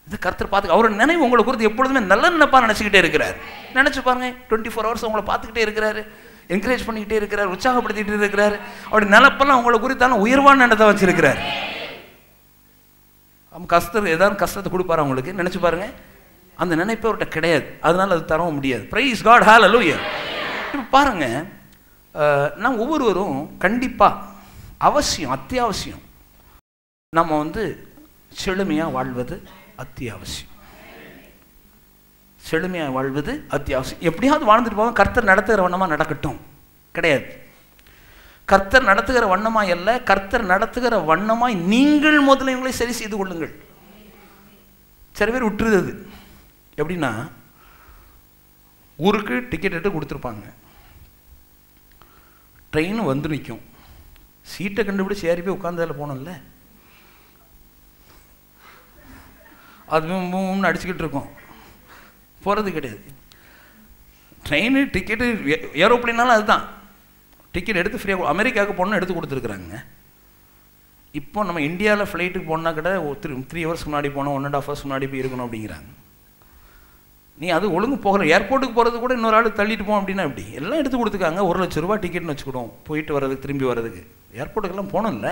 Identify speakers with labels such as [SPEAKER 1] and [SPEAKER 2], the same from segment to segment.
[SPEAKER 1] இது கர்த்தர் பார்த்து அவர் நினைவு உங்களை குறித்து எப்பொழுதுமே நல்ல நினைப்பா நினச்சிக்கிட்டே இருக்கிறார் நினச்சி பாருங்க டுவெண்ட்டி ஃபோர் ஹவர்ஸ் உங்களை பார்த்துக்கிட்டே இருக்கிறாரு என்கரேஜ் பண்ணிக்கிட்டே இருக்கிறார் உற்சாகப்படுத்திக்கிட்டே இருக்கிறார் அப்படி நினப்பெல்லாம் உங்களை குறித்தாலும் உயர்வான எண்ணத்தை வச்சிருக்கிறார் அவங்க கஷ்டம் ஏதாவது கஷ்டத்தை கொடுப்பாரு அவங்களுக்கு நினச்சி பாருங்க அந்த நினைப்பு அவர்கிட்ட கிடையாது அதனால அது தரவும் முடியாது ப்ரைஸ் காட் ஹால் அலூயா இப்போ பாருங்க அஹ், நாம் ஒவ்வொருவரும் கண்டிப்பாக அவசியம் அத்தியாவசியம் நம்ம வந்து செழுமையாக வாழ்வது அத்தியாவசியம் செழுமையாக வாழ்வது அத்தியாவசியம் எப்படியாவது வாழ்ந்துட்டு போவோம் கர்த்தர் நடத்துகிற வண்ணமாக நடக்கட்டும் கிடையாது கர்த்தர் நடத்துகிற வண்ணமாய் அல்ல கர்த்தர் நடத்துகிற வண்ணமாய் நீங்கள் முதல்ல உங்களை சரி செய்து கொள்ளுங்கள் சில பேர் விட்டுருது அது எப்படின்னா ஊருக்கு டிக்கெட் எடுத்து கொடுத்துருப்பாங்க ட்ரெயின் வந்து நிற்கும் சீட்டை கண்டுபிடிச்சு ஏறி போய் உட்காந்து அதில் போனோம்ல அது மூணு அடிச்சுக்கிட்டு இருக்கோம் போகிறது கிடையாது ட்ரெயின் டிக்கெட்டு ஏரோப்ளேனாலும் அதுதான் டிக்கெட் எடுத்து ஃப்ரீயாக அமெரிக்காவுக்கு போகணும்னு எடுத்து கொடுத்துருக்குறாங்க இப்போ நம்ம இந்தியாவில் ஃப்ளைட்டுக்கு போனால் கூட த்ரீ த்ரீ ஹவர்ஸ்க்கு முன்னாடி போனோம் ஒன் அண்ட் ஆஃப் ஹவர்ஸ் முன்னாடி போய் இருக்கணும் அப்படிங்கிறாங்க நீ அது ஒழுங்கு போகல ஏர்போர்ட்டுக்கு போகிறது கூட இன்னொரு ஆள் தள்ளிட்டு போவோம் அப்படின்னா எப்படி எல்லாம் எடுத்து கொடுத்துருக்காங்க ஒரு லட்ச ரூபா டிக்கெட்னு வச்சுக்கிடுவோம் போயிட்டு வர்றதுக்கு திரும்பி வர்றதுக்கு ஏர்போர்ட்டுக்கெல்லாம் போகணும்ல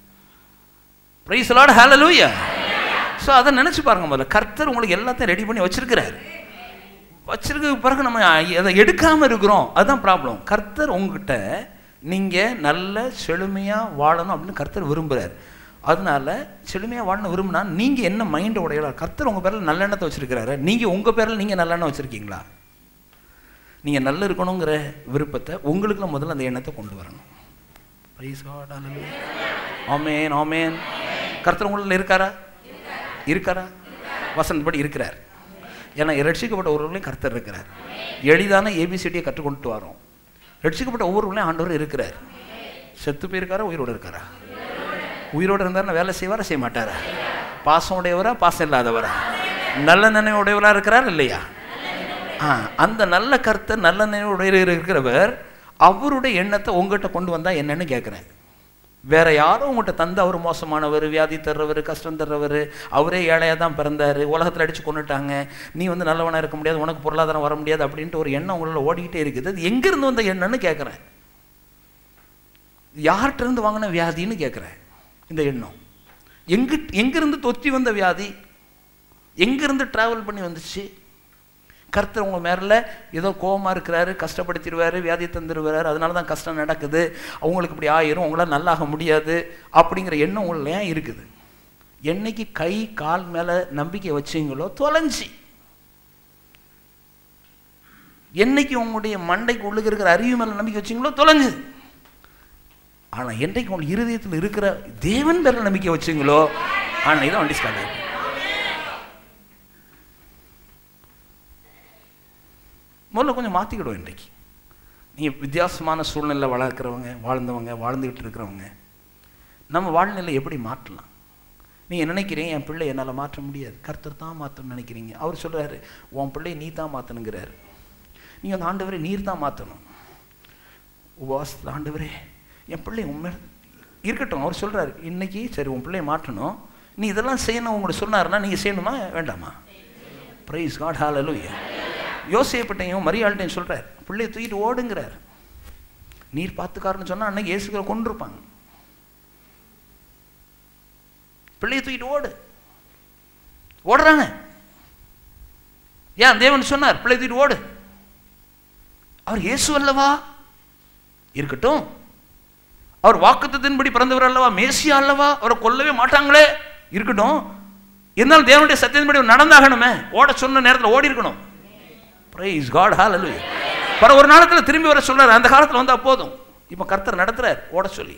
[SPEAKER 1] ப்ரைஸ் லாட் ஹalleluya ஸோ அதை நினச்சி பாருங்க முதல்ல கர்த்தர் உங்களுக்கு எல்லாத்தையும் ரெடி பண்ணி வச்சிருக்கிறாரு வச்சிருக்க பிறகு நம்ம அதை எடுக்காமல் இருக்கிறோம் அதுதான் ப்ராப்ளம் கர்த்தர் உங்ககிட்ட நீங்கள் நல்ல செழுமையாக வாழணும் அப்படின்னு கர்த்தர் விரும்புகிறார் அதனால செழுமையாக வாழணும் விரும்பினா நீங்கள் என்ன மைண்ட் உடையலாம் கர்த்தர் உங்கள் பேரில் நல்லெண்ணத்தை வச்சிருக்கிறாரு நீங்கள் உங்கள் பேரில் நீங்கள் நல்லெண்ணம் வச்சுருக்கீங்களா நீங்கள் நல்ல இருக்கணுங்கிற விருப்பத்தை உங்களுக்குள்ள முதல்ல அந்த எண்ணத்தை கொண்டு வரணும் Praise God, hallelujah. ஆமென் ஆமென் கர்த்தர் உங்களில் இருக்காரா இருக்காரா வசனப்படி இருக்கிறார் ஏன்னா ரட்சிக்கப்பட்ட ஒருவர்களையும் கர்த்தர் இருக்கிறார் எளிதான ஏபிசிடியை கற்றுக் கொண்டு வரோம் ரட்சிக்கப்பட்ட ஒவ்வொருவர்களையும் ஆண்டவர் இருக்கிறார் செத்து போயிருக்காரா உயிரோடு இருக்காரா உயிரோடு இருந்தாருன்னா வேலை செய்வாரா செய்ய மாட்டாரா பாசம் உடையவரா பாசம் இல்லாதவரா நல்ல நினைவு உடையவரா இருக்கிறார் இல்லையா ஆ அந்த நல்ல கர்த்தர் நல்ல நினைவு உடைய இருக்கிறவர் அவருடைய எண்ணத்தை உங்ககிட்ட கொண்டு வந்தா என்னன்னு கேட்குறேன் வேற யாரும் உங்கள்கிட்ட தந்து அவர் மோசமானவர் வியாதி தர்றவர் கஷ்டம் தர்றவர் அவரே ஏழையாக தான் பிறந்தார் உலகத்தில் அடித்து கொண்டுட்டாங்க நீ வந்து நல்லவனாக இருக்க முடியாது உனக்கு பொருளாதாரம் வர முடியாது அப்படின்ட்டு ஒரு எண்ணம் உங்களில் ஓடிக்கிட்டே இருக்குது அது எங்கேருந்து வந்த எண்ணம்னு கேட்குறேன் யார்கிட்ட இருந்து வாங்கின வியாதின்னு கேட்குறேன் இந்த எண்ணம் எங்க எங்கிருந்து தொத்தி வந்த வியாதி எங்கிருந்து ட்ராவல் பண்ணி வந்துச்சு கர்த்தர் உங்க மேல ஏதோ கோவமா இருக்கிறாரு கஷ்டப்படுத்திடுவாரு வியாதி தந்துடுவாரு அதனால தான் கஷ்டம் நடக்குது அவங்களுக்கு இப்படி ஆயிரும் உங்களால் நல்லாக முடியாது அப்படிங்கிற எண்ணம் உள்ள ஏன் இருக்குது என்னைக்கு கை கால் மேல நம்பிக்கை வச்சீங்களோ தொலைஞ்சி என்னைக்கு உங்களுடைய மண்டைக்கு உள்ளுக்கு இருக்கிற அறிவு மேல நம்பிக்கை வச்சீங்களோ தொலைஞ்சு ஆனா என்றைக்கு உங்கள் இருதயத்தில் இருக்கிற தேவன் பேரில் நம்பிக்கை வச்சீங்களோ ஆனால் இதான் வண்டி ஸ்டார்ட் ஆகும் முதல்ல கொஞ்சம் மாற்றிக்கிடுவோம் இன்றைக்கு நீங்கள் வித்தியாசமான சூழ்நிலை வளர்க்குறவங்க வாழ்ந்தவங்க வாழ்ந்துக்கிட்டு இருக்கிறவங்க நம்ம வாழ்நிலை எப்படி மாற்றலாம் நீங்கள் நினைக்கிறீங்க என் பிள்ளை என்னால் மாற்ற முடியாது கர்த்தர் தான் மாற்றணும்னு நினைக்கிறீங்க அவர் சொல்கிறாரு உன் பிள்ளை நீ தான் மாற்றணுங்கிறாரு நீங்கள் அந்த ஆண்டவரை நீர் தான் மாற்றணும் உபவாசத்தில் ஆண்டவரே என் பிள்ளை உண்மை இருக்கட்டும் அவர் சொல்கிறாரு இன்னைக்கு சரி உன் பிள்ளையை மாற்றணும் நீ இதெல்லாம் செய்யணும் உங்களுக்கு சொன்னாருன்னா நீங்கள் செய்யணுமா வேண்டாமா ப்ரைஸ் காட் ஹalleluya யோசிப்பட்டையும் மரியாள்கிட்டையும் சொல்கிறார் பிள்ளையை தூக்கிட்டு ஓடுங்கிறார் நீர் பார்த்துக்காருன்னு சொன்னால் அன்னைக்கு இயேசுகளை கொண்டிருப்பாங்க பிள்ளையை தூக்கிட்டு ஓடு ஓடுறாங்க ஏன் தேவன் சொன்னார் பிள்ளை தூக்கிட்டு ஓடு அவர் இயேசு அல்லவா இருக்கட்டும் அவர் வாக்குத்தத்தின்படி பிறந்தவர் அல்லவா மேசியா அல்லவா அவரை கொல்லவே மாட்டாங்களே இருக்கட்டும் இருந்தாலும் தேவனுடைய சத்தியத்தின்படி நடந்தாகணுமே ஓட சொன்ன நேரத்தில் ஓடி இருக்கணும் பிரைஸ் காட் ஹalleluya பர ஒரு நாளத்தில் திரும்பி வர சொல்றாரு அந்த காலத்தில் வந்தா போதும் இப்போ கர்த்தர் நடத்துறார் ஓட சொல்லி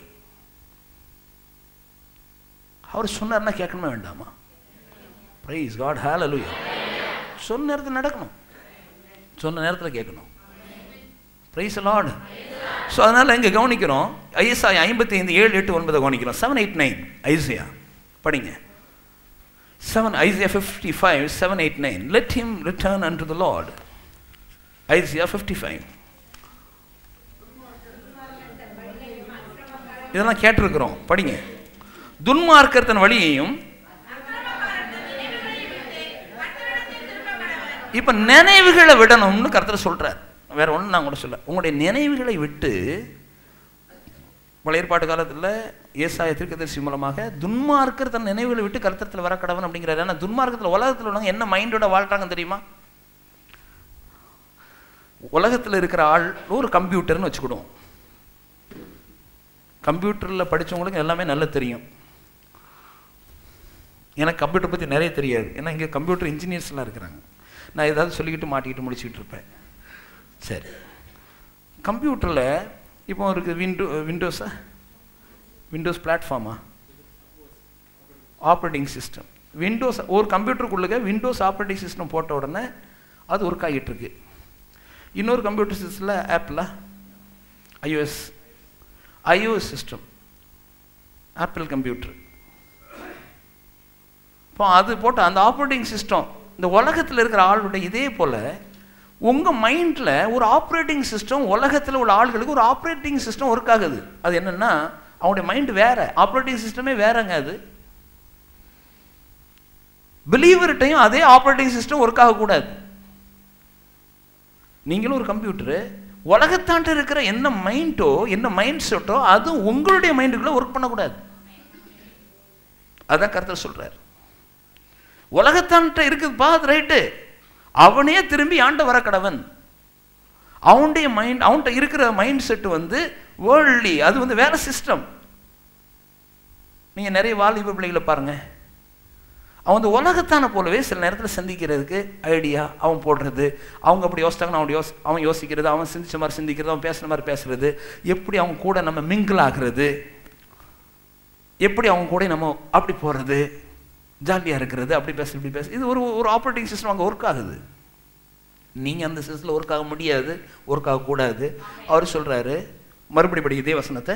[SPEAKER 1] அவர் சொன்னார்னா கேட்கணுமா வேண்டாமா பிரைஸ் காட் ஹalleluya சொன்ன நேரத்தில் நடக்கணும் சொன்ன நேரத்தில் கேட்கணும் பிரைஸ் லார்ட் ஸோ அதனால் இங்கே கவனிக்கிறோம் ஐஎஸ்ஐ ஐம்பத்தி ஐந்து ஏழு எட்டு ஒன்பதை கவனிக்கிறோம் செவன் எயிட் நைன் ஐசியா படிங்க seven Isaiah fifty five seven eight nine let him return unto the Lord Isaiah fifty five இதெல்லாம் கேட்டிருக்கிறோம் படிங்க துன்மார்க்கர் தன் வழியையும் இப்போ நினைவுகளை விடணும்னு கருத்தில் சொல்றார் வேற ஒன்றும் நான் கூட சொல்ல உங்களுடைய நினைவுகளை விட்டு பழைய ஏற்பாட்டு காலத்தில் ஏசாய தீர்க்கதரிசி மூலமாக துன்மார்க்கர் தன் நினைவுகளை விட்டு கருத்தத்தில் வர கடவன் அப்படிங்கிறாரு ஆனால் துன்மார்க்கத்தில் உலகத்தில் உள்ளவங்க என்ன மைண்டோட வாழ்றாங்க தெரியுமா உலகத்தில் இருக்கிற ஆள் ஒரு கம்ப்யூட்டர்னு வச்சுக்கிடுவோம் கம்ப்யூட்டரில் படிச்சவங்களுக்கு எல்லாமே நல்லா தெரியும் எனக்கு கம்ப்யூட்டர் பற்றி நிறைய தெரியாது ஏன்னா இங்கே கம்ப்யூட்டர் இன்ஜினியர்ஸ்லாம் இருக்கிறாங்க நான் ஏதாவது சொல்லிக்கிட்டு மாட்டிக்கிட்டு முடிச்சுக்கிட்டு இருப்பேன் சரி கம்ப்யூட்டரில் இப்போ இருக்குது விண்டோ விண்டோஸா விண்டோஸ் பிளாட்ஃபார்மா ஆப்ரேட்டிங் சிஸ்டம் விண்டோஸ் ஒரு கம்ப்யூட்டருக்குள்ளே விண்டோஸ் ஆப்ரேட்டிங் சிஸ்டம் போட்ட உடனே அது ஒர்க் ஆகிட்டு இருக்கு இன்னொரு கம்ப்யூட்டர் சிஸ்டத்தில் ஆப்பிளா iOS iOS system Apple computer இப்போ அது போட்டு அந்த ஆப்ரேட்டிங் சிஸ்டம் இந்த உலகத்தில் இருக்கிற ஆளுடைய இதே போல் உங்கள் மைண்டில் ஒரு ஆப்ரேட்டிங் சிஸ்டம் உலகத்தில் உள்ள ஆள்களுக்கு ஒரு ஆப்ரேட்டிங் சிஸ்டம் ஒர்க் ஆகுது அது என்னென்னா அவங்களுடைய மைண்டு வேற ஆப்ரேட்டிங் சிஸ்டமே வேறங்க அது பிலீவர்கிட்டையும் அதே ஆப்ரேட்டிங் சிஸ்டம் ஒர்க் ஆகக்கூடாது நீங்களும் ஒரு கம்ப்யூட்டரு உலகத்தாண்ட இருக்கிற என்ன மைண்டோ என்ன மைண்ட் செட்டோ அது உங்களுடைய மைண்டுக்குள்ளே ஒர்க் பண்ணக்கூடாது அதான் கருத்தில் சொல்கிறார் உலகத்தான்ட்ட இருக்குதுப்பா அது ரைட்டு அவனே திரும்பி ஆண்ட வர கடவன் அவனுடைய மைண்ட் அவன்கிட்ட இருக்கிற மைண்ட் செட் வந்து வேர்ல்ட்லி அது வந்து வேற சிஸ்டம் நீங்கள் நிறைய வாலிப பிள்ளைகளை பாருங்க அவன் வந்து உலகத்தான போலவே சில நேரத்தில் சந்திக்கிறதுக்கு ஐடியா அவன் போடுறது அவங்க அப்படி யோசிச்சாங்கன்னா அவன் யோசி அவன் யோசிக்கிறது அவன் சிந்திச்ச மாதிரி சிந்திக்கிறது அவன் பேசுன மாதிரி பேசுறது எப்படி அவங்க கூட நம்ம மிங்கிள் ஆகிறது எப்படி அவங்க கூட நம்ம அப்படி போகிறது ஜாலியாக இருக்கிறது அப்படி பேச இப்படி பேச இது ஒரு ஒரு ஆப்ரேட்டிங் சிஸ்டம் அங்கே ஒர்க் ஆகுது நீங்கள் அந்த சிஸ்டத்தில் ஒர்க் ஆக முடியாது ஒர்க் ஆகக்கூடாது அவர் சொல்கிறாரு மறுபடி படி இதே வசனத்தை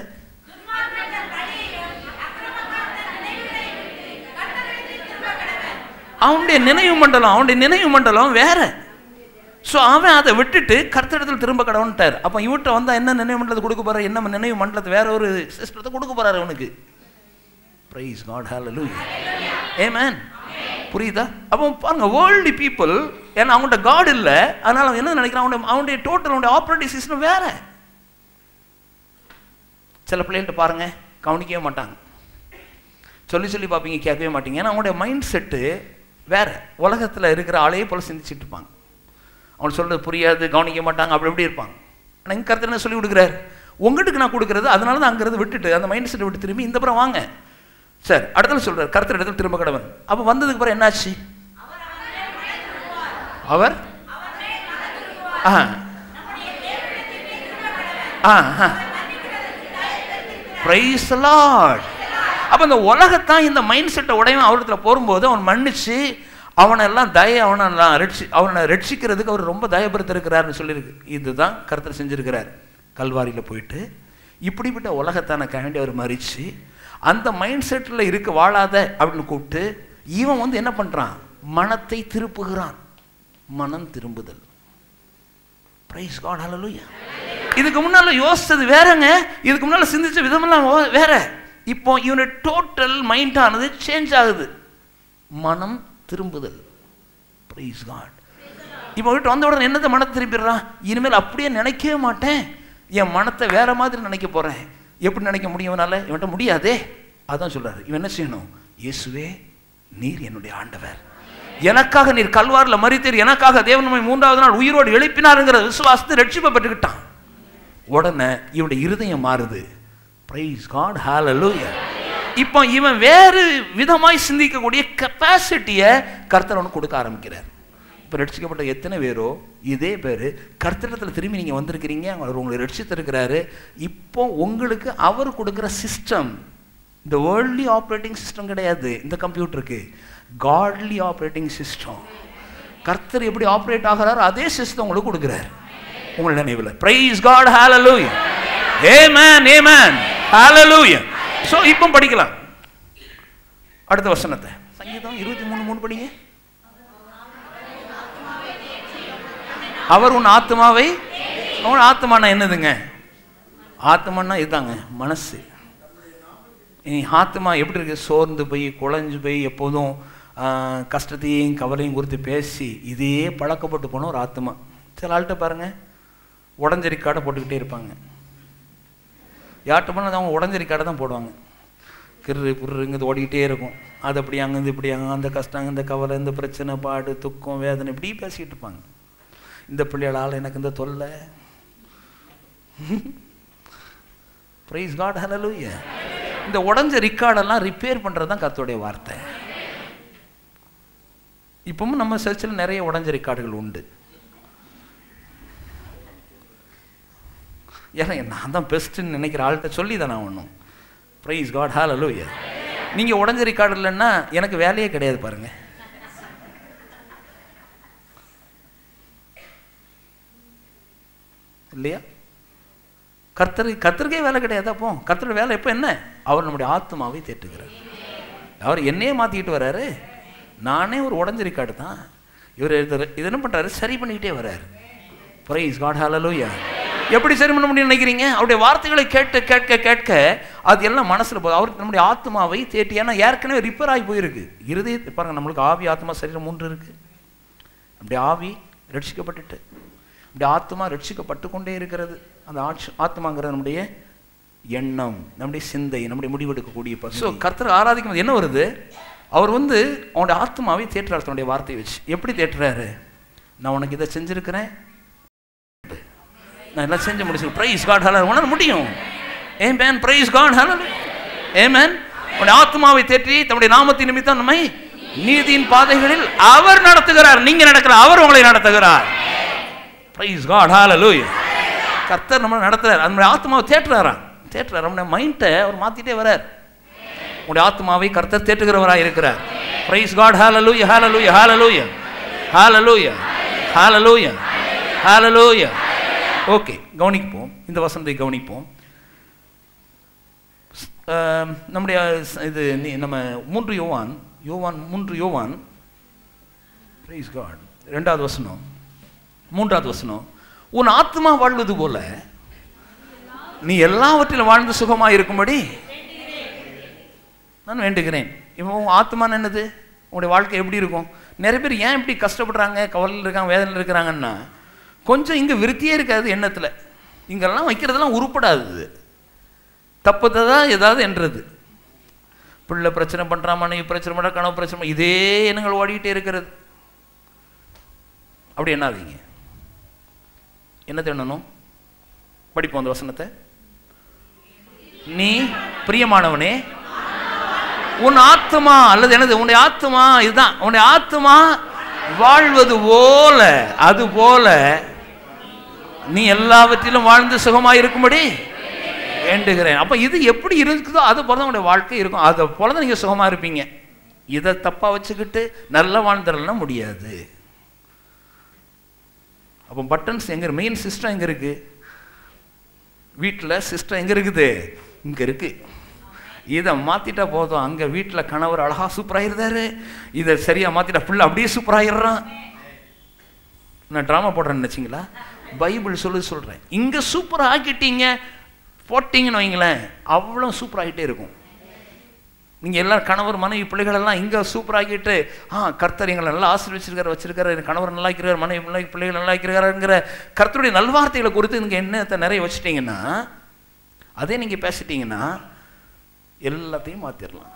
[SPEAKER 1] அவனுடைய நினைவு மண்டலம் அவனுடைய நினைவு மண்டலம் வேற ஸோ அவன் அதை விட்டுட்டு கர்த்தடத்தில் திரும்ப கடவுன்ட்டார் அப்போ இவர்கிட்ட வந்தால் என்ன நினைவு மண்டலத்தை கொடுக்க போறாரு என்ன நினைவு மண்டலத்தை வேற ஒரு சிஸ்டத்தை கொடுக்க போறாரு அவனுக்கு ப்ரைஸ் காட் ஹalleluya ஆமென் புரியுதா அப்போ பாருங்க வேர்ல்டு பீப்புள் ஏன்னா அவங்கள்ட்ட காட் இல்லை அதனால அவன் என்ன நினைக்கிறான் அவனுடைய அவனுடைய டோட்டல் அவனுடைய ஆப்ரேட்டிங் சிஸ்டம் வேற சில பிள்ளைகள்ட்ட பாருங்க கவனிக்கவே மாட்டாங்க சொல்லி சொல்லி பார்ப்பீங்க கேட்கவே மாட்டீங்க ஏன்னா அவங்களுடைய மைண்ட் செட்டு வேற உலகத்தில் இருக்கிற ஆளையே போல சிந்திச்சுட்டு இருப்பாங்க அவன் சொல்றது புரியாது கவனிக்க மாட்டாங்க அப்படி எப்படி இருப்பாங்க ஆனால் இங்கே கருத்து என்ன சொல்லி கொடுக்குறாரு உங்கள்கிட்ட நான் கொடுக்குறது அதனால தான் அங்கிறது விட்டுட்டு அந்த மைண்ட் செட்டை விட்டு திரும்பி இந்த புறம் வாங்க சார் அடுத்தல சொல்றாரு கருத்து இடத்துல திரும்ப கடவன் அப்போ வந்ததுக்கு அப்புறம் என்னாச்சு அவர் ஆ ஆ ஆ பிரைஸ் லார்ட் அப்போ இந்த உலகத்தான் இந்த மைண்ட் செட்டை உடையவன் அவரிடத்துல போகும்போது அவன் மன்னிச்சு அவனை எல்லாம் தய அவனை எல்லாம் ரட்சி அவனை ரட்சிக்கிறதுக்கு அவர் ரொம்ப தயப்படுத்திருக்கிறாருன்னு சொல்லியிருக்கு இதுதான் கருத்தில் செஞ்சிருக்கிறார் கல்வாரியில் போயிட்டு இப்படிப்பட்ட உலகத்தான வேண்டி அவர் மறிச்சு அந்த மைண்ட் செட்டில் இருக்க வாழாத அப்படின்னு கூப்பிட்டு இவன் வந்து என்ன பண்ணுறான் மனத்தை திருப்புகிறான் மனம் திரும்புதல் பிரைஸ் காட் ஹalleluya இதுக்கு முன்னால யோசிச்சது வேறங்க இதுக்கு முன்னால சிந்திச்ச விதமெல்லாம் ஓ- வேற இப்போ இவனுடைய டோட்டல் மைண்ட் ஆனது சேஞ்ச் ஆகுது மனம் திரும்புதல் பிரைஸ் காட் இப்போ வீட்டு வந்த உடனே என்னத்தை மனத்தை திருப்பிடுறான் இனிமேல் அப்படியே நினைக்கவே மாட்டேன் என் மனத்தை வேற மாதிரி நினைக்க போறேன் எப்படி நினைக்க முடியும் இவனால இவன்ட்ட முடியாதே அதான் சொல்றாரு இவன் என்ன செய்யணும் இயேசுவே நீர் என்னுடைய ஆண்டவர் எனக்காக நீர் கல்வாரில் மறித்தீர் எனக்காக தேவன் நம்மை மூன்றாவது நாள் உயிரோடு எழுப்பினாருங்கிற விசுவாசத்தை ரட்சிப்பப்பட்டுக்கிட்டான் உடனே இவனுடைய இருதயம் மாறுது பிரைஸ் காட் ஹalleluya இப்போ இவன் வேறு விதமாய் சிந்திக்கக்கூடிய கெப்பாசிட்டியை கர்த்தர் அவனுக்கு கொடுக்க ஆரம்பிக்கிறார் இப்போ ரட்சிக்கப்பட்ட எத்தனை பேரோ இதே பேர் கர்த்தரத்தில் திரும்பி நீங்கள் வந்திருக்கிறீங்க அவர் உங்களை ரட்சித்திருக்கிறாரு இப்போ உங்களுக்கு அவர் கொடுக்குற சிஸ்டம் இந்த வேர்ல்ட்லி ஆப்ரேட்டிங் சிஸ்டம் கிடையாது இந்த கம்ப்யூட்டருக்கு காட்லி ஆப்ரேட்டிங் சிஸ்டம் கர்த்தர் எப்படி ஆப்ரேட் ஆகிறாரோ அதே சிஸ்டம் உங்களுக்கு கொடுக்குறாரு உங்கள் நினைவில் praise God hallelujah amen amen hallelujah so இப்போ படிக்கலாம் அடுத்த வசனத்தை சங்கீதம் இருபத்தி மூணு மூணு படிங்க அவர் உன் ஆத்மாவை உன் ஆத்மானா என்னதுங்க ஆத்மானா இதுதாங்க மனசு நீ ஆத்மா எப்படி இருக்கு சோர்ந்து போய் குழஞ்சு போய் எப்போதும் ஆஹ், கஷ்டத்தையும் கவலையும் குறித்து பேசி இதே பழக்கப்பட்டு போன ஒரு ஆத்மா சில ஆள்கிட்ட பாருங்க உடஞ்சரி காடை போட்டுக்கிட்டே இருப்பாங்க யார்கிட்ட போனால் அவங்க உடஞ்சரி காடை தான் போடுவாங்க கிரு புருங்கிறது ஓடிக்கிட்டே இருக்கும் அது அப்படி அங்கேருந்து இப்படி அங்கே அந்த கஷ்டம் இந்த கவலை இந்த பிரச்சனை பாடு துக்கம் வேதனை இப்படி பேசிக்கிட்டு இருப்பாங்க இந்த பிள்ளைகளால் எனக்கு இந்த தொல்லை ப்ரைஸ் காட் ஹalleluya இந்த உடஞ்ச ரிக்கார்டெல்லாம் ரிப்பேர் பண்ணுறது தான் கர்த்தருடைய வார்த்தை இப்பவும் நம்ம சர்ச்சில் நிறைய உடஞ்ச ரிக்கார்டுகள் உண்டு ஏன்னா நான் தான் பெஸ்ட்டுன்னு நினைக்கிற ஆள்கிட்ட சொல்லி தான் நான் ஒன்றும் ப்ரைஸ் காட் ஹalleluya நீங்கள் உடஞ்ச ரிக்கார்டு இல்லைன்னா எனக்கு வேலையே கிடையாது பாருங்க இல்லையா கர்த்தர் கர்த்தருக்கே வேலை கிடையாது அப்போ கர்த்தர் வேலை எப்போ என்ன அவர் நம்முடைய ஆத்மாவை தேற்றுகிறார் அவர் என்னையே மாற்றிக்கிட்டு வர்றாரு நானே ஒரு உடஞ்ச ரிக்கார்டு தான் இவர் இது இது என்ன பண்ணுறாரு சரி பண்ணிக்கிட்டே வர்றாரு ப்ரைஸ் காட் ஹalleluya எப்படி சரி பண்ண முடியும்னு நினைக்கிறீங்க அவருடைய வார்த்தைகளை கேட்க கேட்க கேட்க அது எல்லாம் மனசில் போகுது அவருக்கு நம்முடைய ஆத்மாவை தேட்டி ஏன்னா ஏற்கனவே ரிப்பேர் ஆகி போயிருக்கு இருதயத்தை பாருங்க நம்மளுக்கு ஆவி ஆத்மா சரீரம் மூன்று இருக்கு அப்படி ஆவி ரட்சிக்கப்பட்டுட்டு அப்படி ஆத்மா ரட்சிக்கப்பட்டு கொண்டே இருக்கிறது அந்த ஆட்சி ஆத்மாங்கிறது நம்முடைய எண்ணம் நம்முடைய சிந்தை நம்முடைய முடிவெடுக்கக்கூடிய பகுதி ஸோ கர்த்தர் ஆராதிக்கும் போது என்ன வருது அவர் வந்து அவனுடைய ஆத்மாவை தேற்றுறார் தன்னுடைய வார்த்தையை வச்சு எப்படி தேற்றுறாரு நான் உனக்கு இதை செஞ்சிருக்கிறேன் நான் எல்லாம் செஞ்சு முடிச்சு ப்ரைஸ் காட் ஹலர் உணர முடியும் ஏ மேன் ப்ரைஸ் காட் ஹலர் ஏ மேன் உன்னுடைய ஆத்மாவை தேற்றி தம்முடைய நாமத்தின் நிமித்தம் நம்மை நீதியின் பாதைகளில் அவர் நடத்துகிறார் நீங்க நடக்கல அவர் உங்களை நடத்துகிறார் ப்ரைஸ் காட் ஹalleluya கர்த்தர் நம்மளை நடத்துறார் நம்முடைய ஆத்மாவை தேற்றுறாராம் தேற்றுறார் நம்முடைய மைண்டை அவர் மாத்திட்டே வரார் உங்களுடைய ஆத்மாவை கர்த்தர் தேற்றுகிறவராக இருக்கிறார் praise God hallelujah hallelujah hallelujah hallelujah hallelujah hallelujah okay கவனிப்போம் இந்த வசனத்தை கவனிப்போம் ஆம், நம்முடைய ஸ்- இது நீ- நம்ம மூன்று யோவான் யோவான் மூன்று யோவான் ப்ரைஸ் காட் ரெண்டாவது வசனம் மூன்றாவது வசனம் உன் ஆத்மா வாழ்வது போல நீ எல்லாவற்றிலும் வாழ்ந்து சுகமாக இருக்கும்படி நான் வேண்டுகிறேன் இவன் உன் ஆத்மான்னு என்னது உங்களுடைய வாழ்க்கை எப்படி இருக்கும் நிறைய பேர் ஏன் இப்படி கஷ்டப்படுறாங்க கவலையில் இருக்காங்க வேதனையில் இருக்கிறாங்கன்னா கொஞ்சம் இங்கே விருத்தியே இருக்காது எண்ணத்தில் இங்கெல்லாம் வைக்கிறதெல்லாம் உருப்படாது தப்பு தான் ஏதாவது என்றது பிள்ளை பிரச்சனை பண்ணுறான் மனைவி பிரச்சனை பண்ணுற கனவு பிரச்சனை பண்றா, இதே எண்ணங்கள் ஓடிக்கிட்டே இருக்கிறது அப்படி என்னாதீங்க என்ன தேடணும் படிப்போம் அந்த வசனத்தை நீ பிரியமானவனே உன் ஆத்மா அல்லது என்னது உன்னுடைய ஆத்மா இதுதான் உன்னுடைய ஆத்மா வாழ்வது போல அது போல நீ எல்லாவற்றிலும் வாழ்ந்து சுகமாக இருக்கும்படி வேண்டுகிறேன் அப்ப இது எப்படி இருக்குதோ அது போல தான் உங்களுடைய வாழ்க்கை இருக்கும் அதை போல தான் நீங்க சுகமா இருப்பீங்க இதை தப்பா வச்சுக்கிட்டு நல்லா வாழ்ந்துடலாம் முடியாது அப்போ பட்டன்ஸ் எங்க மெயின் சிஸ்டம் எங்க இருக்கு வீட்டில் சிஸ்டம் எங்க இருக்குது இங்க இருக்கு இதை மாத்திட்டா போதும் அங்க வீட்டில் கணவர் அழகா சூப்பராயிருந்தாரு இதை சரியா மாத்திட்டா புள்ள அப்படியே சூப்பராயிடுறான் நான் ட்ராமா போடுறேன்னு நினச்சிங்களா பைபிள் சொல்லி சொல்கிறேன் இங்கே சூப்பராக ஆக்கிட்டீங்க போட்டிங்கன்னு வைங்களேன் அவ்வளோ சூப்பராகிட்டே இருக்கும் நீங்கள் எல்லாரும் கணவர் மனைவி பிள்ளைகளெல்லாம் இங்கே சூப்பராகிட்டு ஆ கர்த்தர் எங்களை நல்லா ஆசீர்வச்சிருக்காரு வச்சிருக்காரு என் கணவர் நல்லா இருக்கிறார் மனைவி பிள்ளை பிள்ளைகள் நல்லா இருக்கிறாருங்கிற கர்த்தருடைய நல்வார்த்தைகளை குறித்து நீங்கள் எண்ணத்தை நிறைய வச்சுட்டீங்கன்னா அதே நீங்கள் பேசிட்டீங்கன்னா எல்லாத்தையும் மாற்றிடலாம்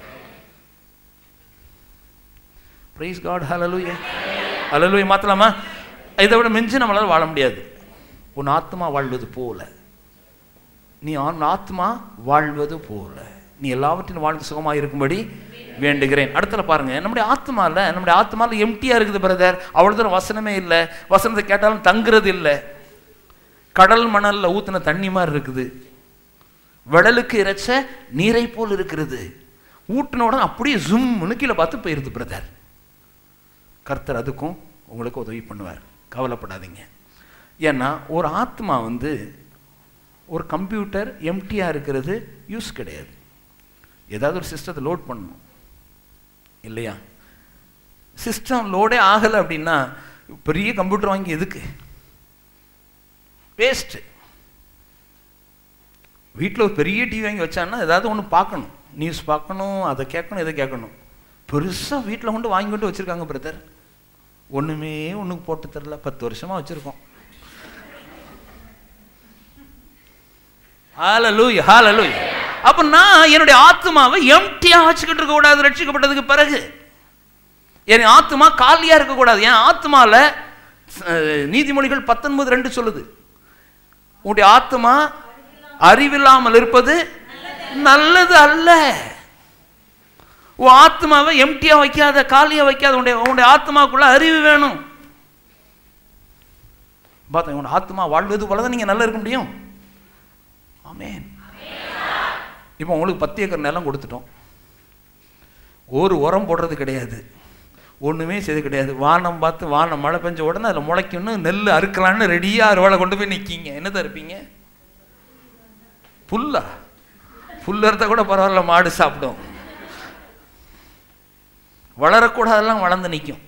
[SPEAKER 1] ப்ரைஸ் காட் ஹalleluya ஹalleluya மாற்றலாமா இதை விட மிஞ்சி நம்மளால வாழ முடியாது உன் ஆத்மா வாழ்வது போல நீ உன் ஆத்மா வாழ்வது போல நீ எல்லாவற்றிலும் வாழ்ந்து சுகமாக இருக்கும்படி வேண்டுகிறேன் அடுத்தல பாருங்க நம்முடைய ஆத்மால நம்முடைய ஆத்மால எம்டியா இருக்குது பிரதர் அவ்வளவு தூரம் வசனமே இல்லை வசனத்தை கேட்டாலும் தங்குறது இல்லை கடல் மணல்ல ஊத்துன தண்ணி மாதிரி இருக்குது விடலுக்கு இறைச்ச நீரை போல் இருக்கிறது ஊட்டின உடனே அப்படியே ஜும்னு கீழே பார்த்து போயிருது பிரதர் கர்த்தர் அதுக்கும் உங்களுக்கு உதவி பண்ணுவார் கவலைப்படாதீங்க ஏன்னா ஒரு ஆத்மா வந்து ஒரு கம்ப்யூட்டர் எம்டியாக இருக்கிறது யூஸ் கிடையாது ஏதாவது ஒரு சிஸ்டத்தை லோட் பண்ணணும் இல்லையா சிஸ்டம் லோடே ஆகலை அப்படின்னா பெரிய கம்ப்யூட்டர் வாங்கி எதுக்கு வேஸ்ட்டு வீட்டில் ஒரு பெரிய டிவி வாங்கி வச்சான்னா ஏதாவது ஒன்று பார்க்கணும் நியூஸ் பார்க்கணும் அதை கேட்கணும் இதை கேட்கணும் பெருசாக வீட்டில் கொண்டு வாங்கி கொண்டு வச்சுருக்காங்க பிரதர் ஒன்றுமே ஒன்றுக்கு போட்டு தரல பத்து வருஷமாக வச்சுருக்கோம் ஹalleluya ஹalleluya அப்ப நான் என்னுடைய ஆத்மாவை எம்டியா வச்சுக்கிட்டு இருக்க கூடாது ரட்சிக்கப்பட்டதுக்கு பிறகு என் ஆத்மா காலியா இருக்க கூடாது என் ஆத்மால அஹ், நீதிமொழிகள் பத்தொன்பது ரெண்டு சொல்லுது உன்னுடைய ஆத்மா அறிவில்லாமல் இருப்பது நல்லது அல்ல உன் ஆத்மாவை எம்டியா வைக்காத காலியா வைக்காத உன்னுடைய உன்னுடைய ஆத்மாக்குள்ள அறிவு வேணும் பார்த்தா உன்னோட ஆத்மா வாழ்வது போல தான் நீங்கள் நல்லா இருக்க முடியும் ஆமென் இப்போ உங்களுக்கு பத்து ஏக்கர் நிலம் கொடுத்துட்டோம் ஒரு உரம் போடுறது கிடையாது ஒன்றுமே செய்து கிடையாது வானம் பார்த்து வானம் மழை பெஞ்ச உடனே அதில் முளைக்கணும் நெல் அறுக்கலான்னு ரெடியாக அறுவாளை கொண்டு போய் நிற்கிங்க என்னதான் இருப்பீங்க புல்லா புல் அறுத்தா கூட பரவாயில்ல மாடு சாப்பிடும் வளரக்கூடாதெல்லாம் வளர்ந்து நிற்கும்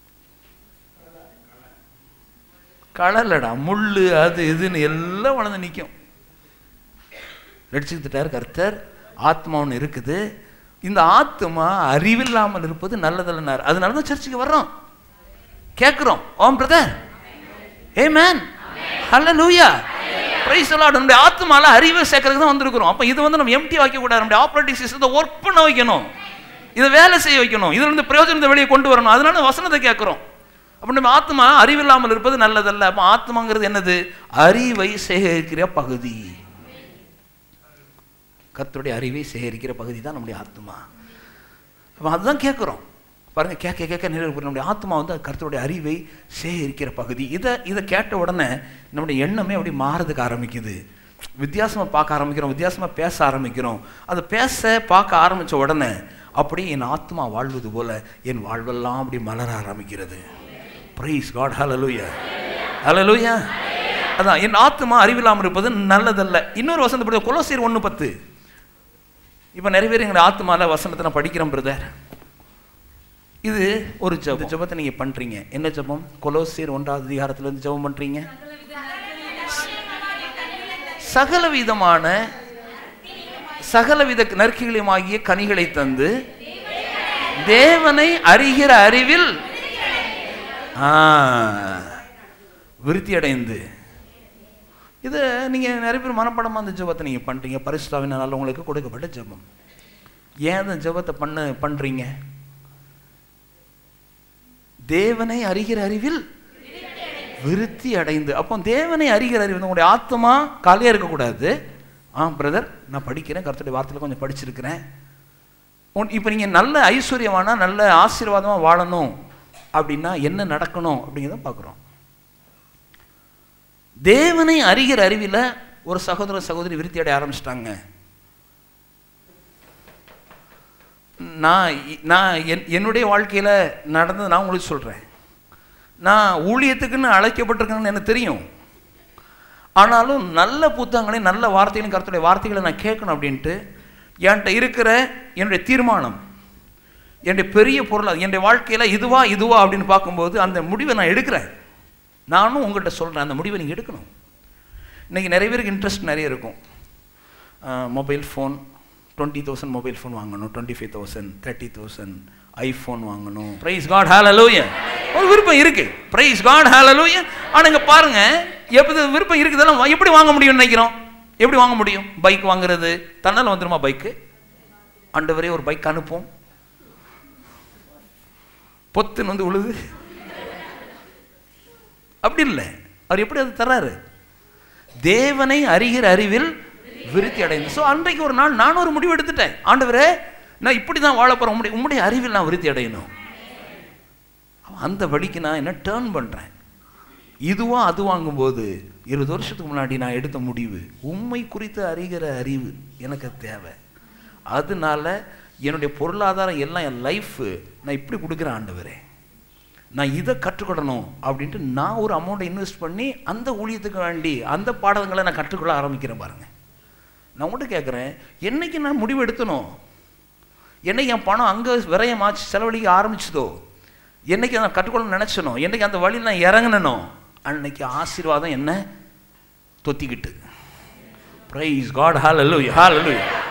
[SPEAKER 1] களலடா முள் அது இதுன்னு எல்லாம் வளர்ந்து நிற்கும் ரட்சித்துட்டார் கர்த்தர் ஆத்மா ஒன்று இருக்குது இந்த ஆத்மா அறிவில்லாமல் இருப்பது நல்லதல்லனார் அதனால தான் சர்ச்சுக்கு வர்றோம் கேட்குறோம் ஓம் பிரதர் ஏ மேன் ஹல்ல லூயா பிரைஸ் நம்முடைய ஆத்மால அறிவை சேர்க்கறதுக்கு தான் வந்திருக்கிறோம் அப்போ இது வந்து நம்ம எம்டி வைக்க கூடாது நம்முடைய ஆப்ரேட்டிங் சிஸ்டத்தை ஒர்க் பண்ண வைக்கணும் இதை வேலை செய்ய வைக்கணும் இதுல இருந்து பிரயோஜனத்தை வெளியே கொண்டு வரணும் அதனால வசனத்தை கேட்குறோம் அப்போ நம்ம ஆத்மா அறிவில்லாமல் இருப்பது நல்லதல்ல அப்போ ஆத்மாங்கிறது என்னது அறிவை சேகரிக்கிற பகுதி கர்த்தருடைய அறிவை சேகரிக்கிற பகுதி தான் நம்முடைய ஆத்மா அப்போ அதுதான் கேட்குறோம் பாருங்க கேட்க கேட்க நிறைவு நம்முடைய ஆத்மா வந்து கர்த்தருடைய அறிவை சேகரிக்கிற பகுதி இதை இதை கேட்ட உடனே நம்முடைய எண்ணமே அப்படி மாறதுக்கு ஆரம்பிக்குது வித்தியாசமாக பார்க்க ஆரம்பிக்கிறோம் வித்தியாசமாக பேச ஆரம்பிக்கிறோம் அது பேச பார்க்க ஆரம்பித்த உடனே அப்படி என் ஆத்மா வாழ்வது போல என் வாழ்வெல்லாம் அப்படி மலர ஆரம்பிக்கிறது ப்ரைஸ் காட் ஹalleluya ஹalleluya அதான் என் ஆத்மா அறிவில்லாமல் இருப்பது நல்லதல்ல இன்னொரு வசந்த படுத்த கொலோசியர் ஒன்று பத்து இப்போ நிறைய பேர் எங்களுடைய ஆத்மால வசனத்தை நான் படிக்கிறேன் பிரதர் இது ஒரு ஜெபம் ஜெபத்தை நீங்க பண்றீங்க என்ன ஜெபம் கொலோசியர் ஒன்றாவது அதிகாரத்துல இருந்து ஜெபம் பண்றீங்க சகல விதமான சகலவித நற்கிகளையுமாகிய கனிகளை தந்து தேவனை அறிகிற அறிவில் ஆ, விருத்தி அடைந்து இது நீங்க நிறைய பேர் மனப்படமா அந்த ஜெபத்தை நீங்க பண்றீங்க பரிசுத்தாவினால் உங்களுக்கு கொடுக்கப்பட்ட ஜெபம் ஏன் அந்த ஜெபத்தை பண்ண பண்றீங்க தேவனை அறிகிற அறிவில் விருத்தி அடைந்து அப்போ தேவனை அறிகிற அறிவு உங்களுடைய ஆத்மா காலியா இருக்கக்கூடாது ஆ பிரதர் நான் படிக்கிறேன் கர்த்தருடைய வார்த்தையில கொஞ்சம் படிச்சிருக்கிறேன் உன் இப்போ நீங்கள் நல்ல ஐஸ்வர்யமான நல்ல ஆசீர்வாதமாக வாழணும் அப்படின்னா என்ன நடக்கணும் அப்படிங்கிறத பார்க்குறோம் தேவனை அறிகிற அறிவில் ஒரு சகோதர சகோதரி விருத்தி அடைய ஆரம்பிச்சிட்டாங்க நான் இ- நான் என் என்னுடைய வாழ்க்கையில் நடந்தது நான் உங்களுக்கு சொல்கிறேன் நான் ஊழியத்துக்குன்னு அழைக்கப்பட்டிருக்கேன்னு எனக்கு தெரியும் ஆனாலும் நல்ல புத்தகங்களையும் நல்ல வார்த்தைகளையும் கருத்துடைய வார்த்தைகளை நான் கேட்கணும் அப்படின்ட்டு என்கிட்ட இருக்கிற என்னுடைய தீர்மானம் என்னுடைய பெரிய பொருள் என்னுடைய வாழ்க்கையில் இதுவா இதுவா அப்படின்னு பார்க்கும்போது அந்த முடிவை நான் எடுக்கிறேன் நானும் உங்கள்கிட்ட சொல்கிறேன் அந்த முடிவை நீங்கள் எடுக்கணும் இன்றைக்கி நிறைய பேருக்கு இன்ட்ரெஸ்ட் நிறைய இருக்கும் mobile phone twenty thousand mobile phone வாங்கணும் twenty five thousand thirty thousand iPhone வாங்கணும் ப்ரைஸ் காட் ஹalleluya ஒரு விருப்பம் இருக்கு ப்ரைஸ் காட் ஹalleluya ஆனால் இங்கே பாருங்க எப்படி விருப்பம் இருக்குதெல்லாம் வா- எப்படி வாங்க முடியும்னு நினைக்கிறோம் எப்படி வாங்க முடியும் பைக் வாங்குறது தன்னால் வந்துருமா பைக்கு ஆண்டவரே ஒரு பைக் அனுப்பும் பொத்துன்னு வந்து உழுது அப்படி இல்லை அவர் எப்படி அது தர்றாரு தேவனை அறிகிற அறிவில் விருத்தி அடைந்து ஸோ அன்றைக்கு ஒரு நாள் நான் ஒரு முடிவு எடுத்துட்டேன் ஆண்டவரே நான் இப்படி தான் வாழ போகிறேன் உம்முடைய உம்முடைய அறிவில் நான் விருத்தி அடையணும் அந்த படிக்கு நான் என்ன டேர்ன் பண்ணுறேன் இதுவா அது வாங்கும்போது இருபது வருஷத்துக்கு முன்னாடி நான் எடுத்த முடிவு உண்மை குறித்து அறிகிற அறிவு எனக்கு தேவை அதனால என்னுடைய பொருளாதாரம் எல்லாம் என் லைஃப் நான் இப்படி கொடுக்குறேன் ஆண்டவரே நான் இதை கற்றுக்கொள்ளணும் அப்படின்ட்டு நான் ஒரு அமௌண்ட்டை இன்வெஸ்ட் பண்ணி அந்த ஊழியத்துக்கு வேண்டி அந்த பாடங்களை நான் கற்றுக்கொள்ள ஆரம்பிக்கிறேன் பாருங்க நான் உங்கள்கிட்ட கேட்குறேன் என்னைக்கு நான் முடிவு எடுத்தனோ என்னைக்கு என் பணம் அங்கே விரயமாச்சு செலவழிக்க ஆரம்பிச்சதோ என்னைக்கு நான் கற்றுக்கொள்ள நினச்சனோ என்னைக்கு அந்த வழியில் நான் இறங்கினனோ அன்னைக்கு ஆசீர்வாதம் என்ன தொத்திக்கிட்டு praise God hallelujah hall